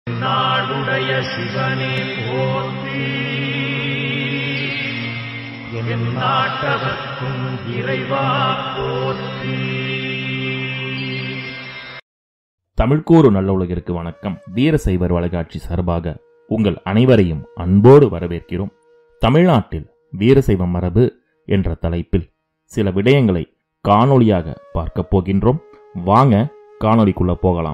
நாடுடைய சிவனே போற்றி என் நாட்டவர்க்கும் இறைவா போற்றி தமிழ்கூறு நல்ல உலகிற்கு வணக்கம் வீரசைவர் வழக்காட்சி சார்பாக உங்கள் அனைவரையும் அன்போடு வரவேற்கிறோம் தமிழ்நாட்டில் வீரசைவ மரபு என்ற தலைப்பில் சில விடயங்களை காணொளியாக பார்க்கப் போகின்றோம் வாங்க காணொளிக்குள்ள போகலாம்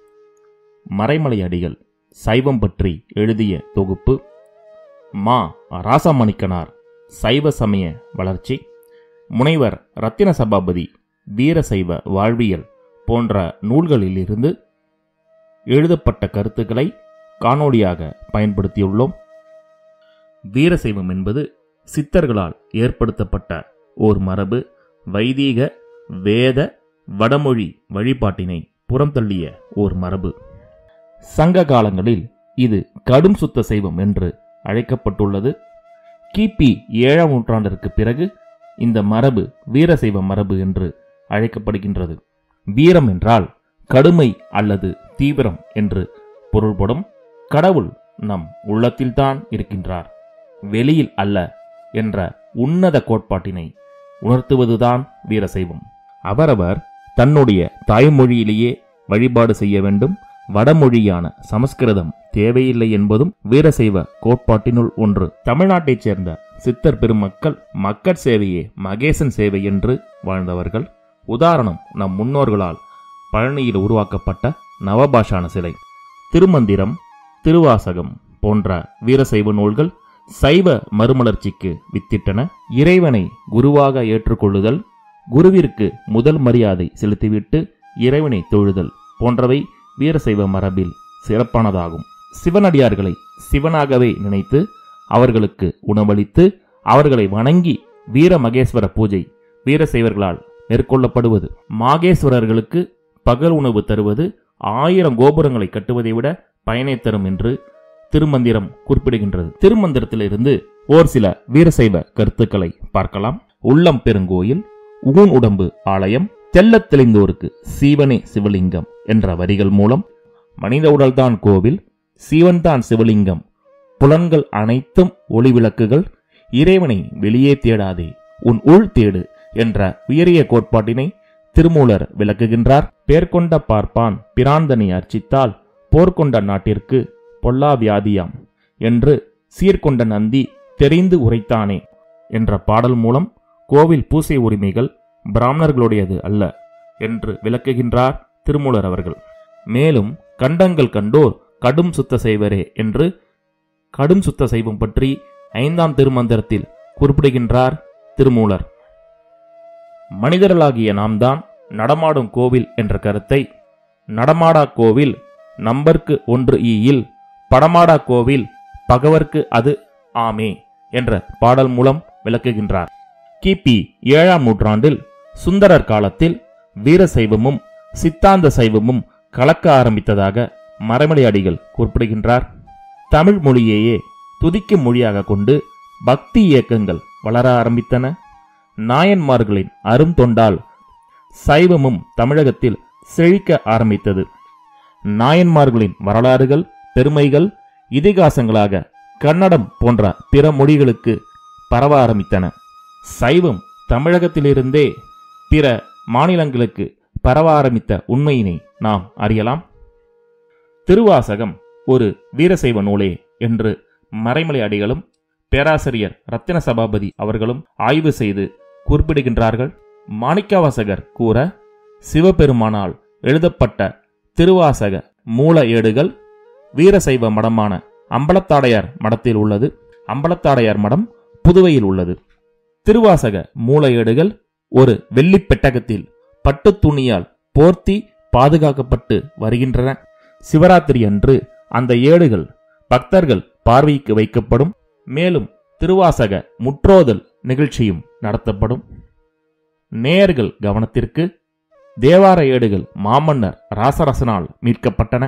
மறைமலை அடிகள் சைவம் பற்றி எழுதிய தொகுப்பு மா ராசமணிக்கனார் சைவ சமய வளர்ச்சி முனைவர் ரத்தின சபாபதி வீரசைவ வாழ்வியல் போன்ற நூல்களிலிருந்து எழுதப்பட்ட கருத்துக்களை காணொளியாக பயன்படுத்தியுள்ளோம் வீரசைவம் என்பது சித்தர்களால் ஏற்படுத்தப்பட்ட ஓர் மரபு வைதீக வேத வடமொழி வழிபாட்டினை புறந்தள்ளிய ஓர் மரபு சங்க காலங்களில் இது கடும் சுத்த சைவம் என்று அழைக்கப்பட்டுள்ளது கிபி ஏழாம் நூற்றாண்டிற்கு பிறகு இந்த மரபு வீரசைவ மரபு என்று அழைக்கப்படுகின்றது வீரம் என்றால் கடுமை அல்லது தீவிரம் என்று பொருள்படும் கடவுள் நம் உள்ளத்தில்தான் இருக்கின்றார் வெளியில் அல்ல என்ற உன்னத கோட்பாட்டினை உணர்த்துவதுதான் வீரசைவம் அவரவர் தன்னுடைய தாய்மொழியிலேயே வழிபாடு செய்ய வேண்டும் வடமொழியான சமஸ்கிருதம் தேவையில்லை என்பதும் வீரசைவ கோட்பாட்டினுள் ஒன்று தமிழ்நாட்டைச் சேர்ந்த சித்தர் பெருமக்கள் மக்கட் சேவையே மகேசன் சேவை என்று வாழ்ந்தவர்கள் உதாரணம் நம் முன்னோர்களால் பழனியில் உருவாக்கப்பட்ட நவபாஷான சிலை திருமந்திரம் திருவாசகம் போன்ற வீரசைவ நூல்கள் சைவ மறுமலர்ச்சிக்கு வித்திட்டன இறைவனை குருவாக ஏற்றுக்கொள்ளுதல் குருவிற்கு முதல் மரியாதை செலுத்திவிட்டு இறைவனை தொழுதல் போன்றவை வீரசைவ மரபில் சிறப்பானதாகும் சிவனடியார்களை சிவனாகவே நினைத்து அவர்களுக்கு உணவளித்து அவர்களை வணங்கி வீர மகேஸ்வர பூஜை வீரசைவர்களால் மேற்கொள்ளப்படுவது மாகேஸ்வரர்களுக்கு பகல் உணவு தருவது ஆயிரம் கோபுரங்களை கட்டுவதை விட பயனை தரும் என்று திருமந்திரம் குறிப்பிடுகின்றது திருமந்திரத்திலிருந்து ஓர் சில வீரசைவ கருத்துக்களை பார்க்கலாம் உள்ளம் பெருங்கோயில் ஊன் உடம்பு ஆலயம் தெள்ளத் தெளிந்தோருக்கு சீவனே சிவலிங்கம் என்ற வரிகள் மூலம் மனித உடல்தான் கோவில் சீவன்தான் சிவலிங்கம் புலன்கள் அனைத்தும் ஒளி விளக்குகள் இறைவனை வெளியே தேடாதே உன் உள் தேடு என்ற உயரிய கோட்பாட்டினை திருமூலர் விளக்குகின்றார் பேர்கொண்ட பார்ப்பான் பிராந்தனை அர்ச்சித்தால் போர்க்கொண்ட நாட்டிற்கு பொல்லா வியாதியாம் என்று சீர்கொண்ட நந்தி தெரிந்து உரைத்தானே என்ற பாடல் மூலம் கோவில் பூசை உரிமைகள் பிராமணர்களுடையது அல்ல என்று விளக்குகின்றார் திருமூலர் அவர்கள் மேலும் கண்டங்கள் கண்டோர் கடும் சுத்த செய்வரே என்று கடும் சுத்த செய்வம் பற்றி ஐந்தாம் திருமந்திரத்தில் குறிப்பிடுகின்றார் திருமூலர் மனிதர்களாகிய நாம் தான் நடமாடும் கோவில் என்ற கருத்தை நடமாடா கோவில் நம்பர்க்கு ஒன்று ஈயில் படமாடா கோவில் பகவர்க்கு அது ஆமே என்ற பாடல் மூலம் விளக்குகின்றார் கிபி ஏழாம் நூற்றாண்டில் சுந்தரர் காலத்தில் வீரசைவமும் சித்தாந்த சைவமும் கலக்க ஆரம்பித்ததாக மறைமலை அடிகள் குறிப்பிடுகின்றார் தமிழ் மொழியையே துதிக்கும் மொழியாக கொண்டு பக்தி இயக்கங்கள் வளர ஆரம்பித்தன நாயன்மார்களின் அருந்தொண்டால் சைவமும் தமிழகத்தில் செழிக்க ஆரம்பித்தது நாயன்மார்களின் வரலாறுகள் பெருமைகள் இதிகாசங்களாக கன்னடம் போன்ற பிற மொழிகளுக்கு பரவ ஆரம்பித்தன சைவம் தமிழகத்திலிருந்தே பிற மாநிலங்களுக்கு பரவ ஆரம்பித்த உண்மையினை நாம் அறியலாம் திருவாசகம் ஒரு வீரசைவ நூலே என்று மறைமலை அடிகளும் பேராசிரியர் ரத்தின சபாபதி அவர்களும் ஆய்வு செய்து குறிப்பிடுகின்றார்கள் மாணிக்கவாசகர் கூற சிவபெருமானால் எழுதப்பட்ட திருவாசக மூல ஏடுகள் வீரசைவ மடமான அம்பலத்தாடையார் மடத்தில் உள்ளது அம்பலத்தாடையார் மடம் புதுவையில் உள்ளது திருவாசக மூல ஏடுகள் ஒரு வெள்ளிப் பெட்டகத்தில் பட்டுத் துணியால் போர்த்தி பாதுகாக்கப்பட்டு வருகின்றன சிவராத்திரி அன்று அந்த ஏடுகள் பக்தர்கள் பார்வைக்கு வைக்கப்படும் மேலும் திருவாசக முற்றோதல் நிகழ்ச்சியும் நடத்தப்படும் நேயர்கள் கவனத்திற்கு தேவார ஏடுகள் மாமன்னர் ராசரசனால் மீட்கப்பட்டன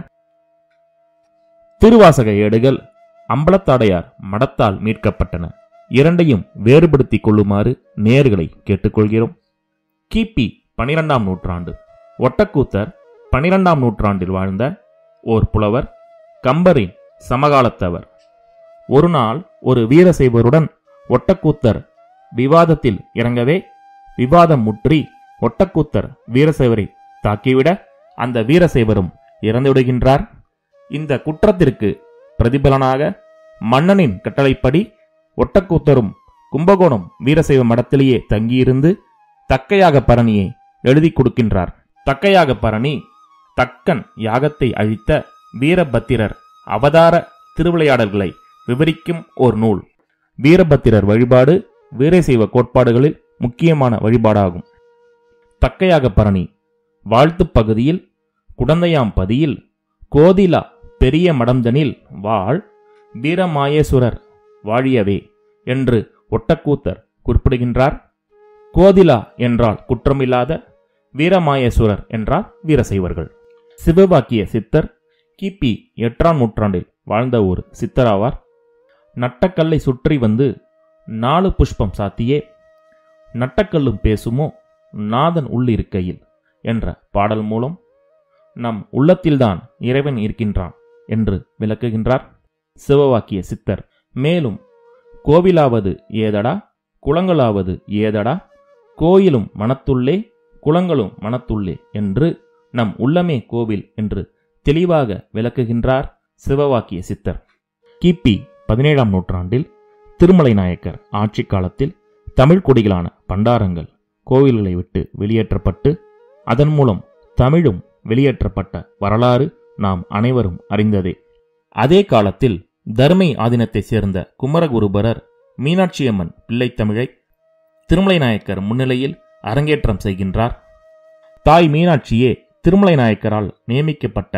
திருவாசக ஏடுகள் அம்பலத்தாடையார் மடத்தால் மீட்கப்பட்டன இரண்டையும் வேறுபடுத்திக் கொள்ளுமாறு நேயர்களை கேட்டுக்கொள்கிறோம் கிபி பனிரெண்டாம் நூற்றாண்டு ஒட்டக்கூத்தர் பனிரெண்டாம் நூற்றாண்டில் வாழ்ந்த ஓர் புலவர் கம்பரின் சமகாலத்தவர் ஒரு நாள் ஒரு வீரசைவருடன் ஒட்டக்கூத்தர் விவாதத்தில் இறங்கவே விவாதம் முற்றி ஒட்டக்கூத்தர் வீரசைவரை தாக்கிவிட அந்த வீரசைவரும் இறந்துவிடுகின்றார் இந்த குற்றத்திற்கு பிரதிபலனாக மன்னனின் கட்டளைப்படி ஒட்டக்கூத்தரும் கும்பகோணம் வீரசைவ மடத்திலேயே தங்கியிருந்து தக்கையாக பரணியை எழுதி கொடுக்கின்றார் தக்கையாக பரணி தக்கன் யாகத்தை அழித்த வீரபத்திரர் அவதார திருவிளையாடல்களை விவரிக்கும் ஒரு நூல் வீரபத்திரர் வழிபாடு வீரசைவ கோட்பாடுகளில் முக்கியமான வழிபாடாகும் தக்கையாக பரணி வாழ்த்துப் பகுதியில் குடந்தையாம்பதியில் கோதிலா பெரிய மடம்தனில் வாழ் வீரமாயேசுரர் வாழியவே என்று ஒட்டக்கூத்தர் குறிப்பிடுகின்றார் கோதிலா என்றால் குற்றமில்லாத வீரமாயேசுரர் என்றால் வீரசைவர்கள் சிவபாக்கிய சித்தர் கிபி எட்டாம் நூற்றாண்டில் வாழ்ந்த ஒரு சித்தராவார் நட்டக்கல்லை சுற்றி வந்து நாலு புஷ்பம் சாத்தியே நட்டக்கல்லும் பேசுமோ நாதன் உள்ளிருக்கையில் என்ற பாடல் மூலம் நம் உள்ளத்தில்தான் இறைவன் இருக்கின்றான் என்று விளக்குகின்றார் சிவவாக்கிய சித்தர் மேலும் கோவிலாவது ஏதடா குளங்களாவது ஏதடா கோயிலும் மனத்துள்ளே குளங்களும் மனத்துள்ளே என்று நம் உள்ளமே கோவில் என்று தெளிவாக விளக்குகின்றார் சிவவாக்கிய சித்தர் கிபி பதினேழாம் நூற்றாண்டில் திருமலை நாயக்கர் ஆட்சி காலத்தில் தமிழ் குடிகளான பண்டாரங்கள் கோவில்களை விட்டு வெளியேற்றப்பட்டு அதன் மூலம் தமிழும் வெளியேற்றப்பட்ட வரலாறு நாம் அனைவரும் அறிந்ததே அதே காலத்தில் தர்மை ஆதீனத்தைச் சேர்ந்த குமரகுருபரர் மீனாட்சியம்மன் பிள்ளைத்தமிழை திருமலை நாயக்கர் முன்னிலையில் அரங்கேற்றம் செய்கின்றார் தாய் மீனாட்சியே திருமலை நாயக்கரால் நியமிக்கப்பட்ட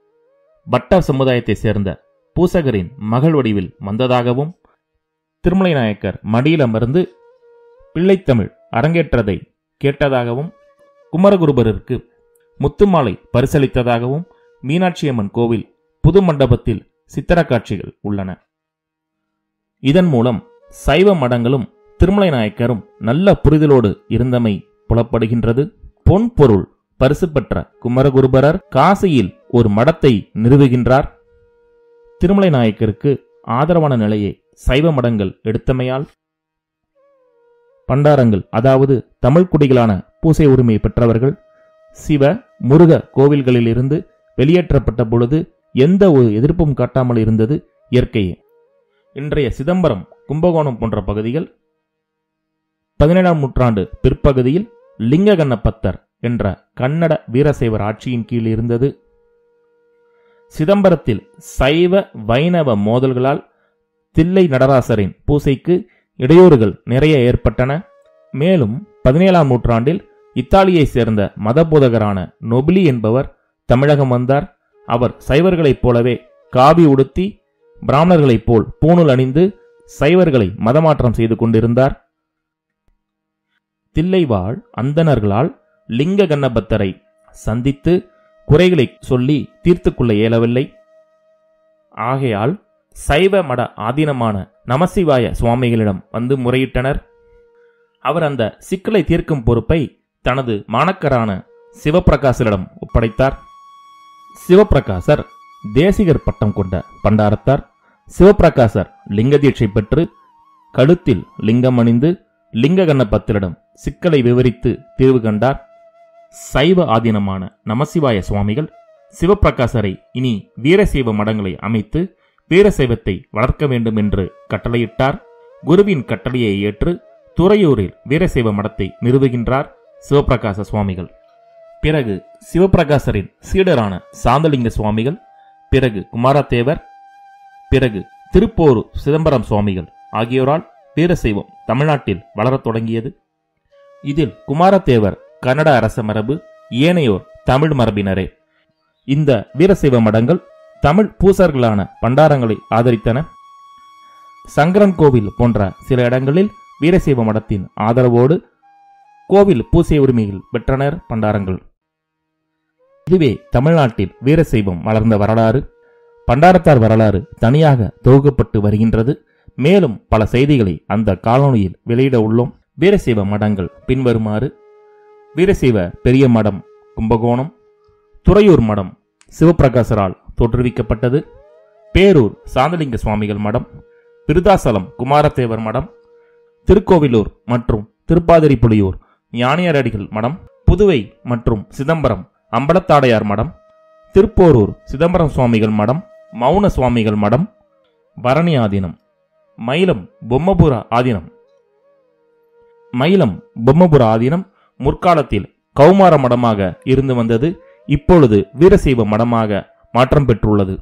பட்டர் சமுதாயத்தைச் சேர்ந்த பூசகரின் மகள் வடிவில் வந்ததாகவும் திருமலை நாயக்கர் மடியில் அமர்ந்து பிள்ளைத்தமிழ் அரங்கேற்றதை கேட்டதாகவும் குமரகுருபரருக்கு முத்துமாலை பரிசளித்ததாகவும் மீனாட்சியம்மன் கோவில் புது மண்டபத்தில் சித்திர காட்சிகள் உள்ளன இதன் மூலம் சைவ மடங்களும் திருமலை நாயக்கரும் நல்ல புரிதலோடு இருந்தமை புலப்படுகின்றது பொன் பொருள் பரிசு பெற்ற குமரகுருபரர் காசியில் ஒரு மடத்தை நிறுவுகின்றார் திருமலை நாயக்கருக்கு ஆதரவான நிலையை சைவ மடங்கள் எடுத்தமையால் பண்டாரங்கள் அதாவது தமிழ் குடிகளான பூசை உரிமை பெற்றவர்கள் சிவ முருக கோவில்களிலிருந்து வெளியேற்றப்பட்ட பொழுது எந்த ஒரு எதிர்ப்பும் காட்டாமல் இருந்தது இயற்கையே இன்றைய சிதம்பரம் கும்பகோணம் போன்ற பகுதிகள் பதினேழாம் நூற்றாண்டு பிற்பகுதியில் லிங்ககண்ணப்பத்தர் என்ற கன்னட வீரசைவர் ஆட்சியின் கீழ் இருந்தது சிதம்பரத்தில் சைவ வைணவ மோதல்களால் தில்லை நடராசரின் பூசைக்கு இடையூறுகள் நிறைய ஏற்பட்டன மேலும் பதினேழாம் நூற்றாண்டில் இத்தாலியைச் சேர்ந்த மதபோதகரான நொபிலி என்பவர் தமிழகம் வந்தார் அவர் சைவர்களைப் போலவே காவி உடுத்தி பிராமணர்களைப் போல் பூணூல் அணிந்து சைவர்களை மதமாற்றம் செய்து கொண்டிருந்தார் தில்லைவாழ் அந்தணர்களால் லிங்க கண்ணபத்தரை சந்தித்து குறைகளை சொல்லி தீர்த்து கொள்ள இயலவில்லை ஆகையால் சைவ மட ஆதீனமான நமசிவாய சுவாமிகளிடம் வந்து முறையிட்டனர் அவர் அந்த சிக்கலை தீர்க்கும் பொறுப்பை தனது மாணக்கரான சிவப்பிரகாசரிடம் ஒப்படைத்தார் சிவப்பிரகாசர் தேசிகர் பட்டம் கொண்ட பண்டாரத்தார் சிவப்பிரகாசர் லிங்க தீட்சை பெற்று கழுத்தில் லிங்கம் அணிந்து லிங்க கண்ணபத்திரிடம் சிக்கலை விவரித்து தீர்வு கண்டார் சைவ ஆதீனமான நமசிவாய சுவாமிகள் சிவப்பிரகாசரை இனி வீரசைவ மடங்களை அமைத்து வீரசைவத்தை வளர்க்க வேண்டும் என்று கட்டளையிட்டார் குருவின் கட்டளையை ஏற்று துறையூரில் வீரசைவ மடத்தை நிறுவுகின்றார் சிவப்பிரகாச சுவாமிகள் பிறகு சிவப்பிரகாசரின் சீடரான சாந்தலிங்க சுவாமிகள் பிறகு குமாரதேவர் பிறகு திருப்போரு சிதம்பரம் சுவாமிகள் ஆகியோரால் வீரசைவம் தமிழ்நாட்டில் வளரத் தொடங்கியது இதில் குமாரதேவர் கன்னட அரச மரபு ஏனையோர் தமிழ் மரபினரே இந்த வீரசைவ மடங்கள் தமிழ் பூசர்களான பண்டாரங்களை ஆதரித்தன சங்கரன் கோவில் போன்ற சில இடங்களில் வீரசைவ மடத்தின் ஆதரவோடு கோவில் பூசை உரிமையில் பெற்றனர் பண்டாரங்கள் இதுவே தமிழ்நாட்டில் வீரசைவம் வளர்ந்த வரலாறு பண்டாரத்தார் வரலாறு தனியாக தொகுக்கப்பட்டு வருகின்றது மேலும் பல செய்திகளை அந்த காலொனியில் வெளியிட உள்ளோம் வீரசைவ மடங்கள் பின்வருமாறு வீரசைவ பெரிய மடம் கும்பகோணம் துறையூர் மடம் சிவப்பிரகாசரால் தோற்றுவிக்கப்பட்டது பேரூர் சாந்தலிங்க சுவாமிகள் மடம் விருதாசலம் குமாரதேவர் மடம் திருக்கோவிலூர் மற்றும் திருப்பாதிரிப்புலியூர் ஞானியரடிகள் மடம் புதுவை மற்றும் சிதம்பரம் அம்பலத்தாடையார் மடம் திருப்போரூர் சிதம்பரம் சுவாமிகள் மடம் மௌன சுவாமிகள் மடம் பரணி ஆதீனம் மயிலம் பொம்மபுர ஆதீனம் மயிலம் பொம்மபுர ஆதீனம் முற்காலத்தில் கௌமார மடமாக இருந்து வந்தது இப்பொழுது வீரசைவ மடமாக மாற்றம் பெற்றுள்ளது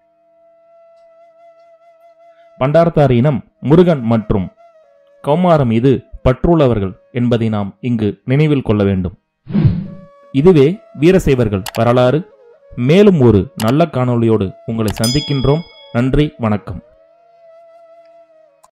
பண்டாரத்தார் இனம் முருகன் மற்றும் கௌமாரம் மீது பற்றுள்ளவர்கள் என்பதை நாம் இங்கு நினைவில் கொள்ள வேண்டும் இதுவே வீரசைவர்கள் வரலாறு மேலும் ஒரு நல்ல காணொளியோடு உங்களை சந்திக்கின்றோம் நன்றி வணக்கம்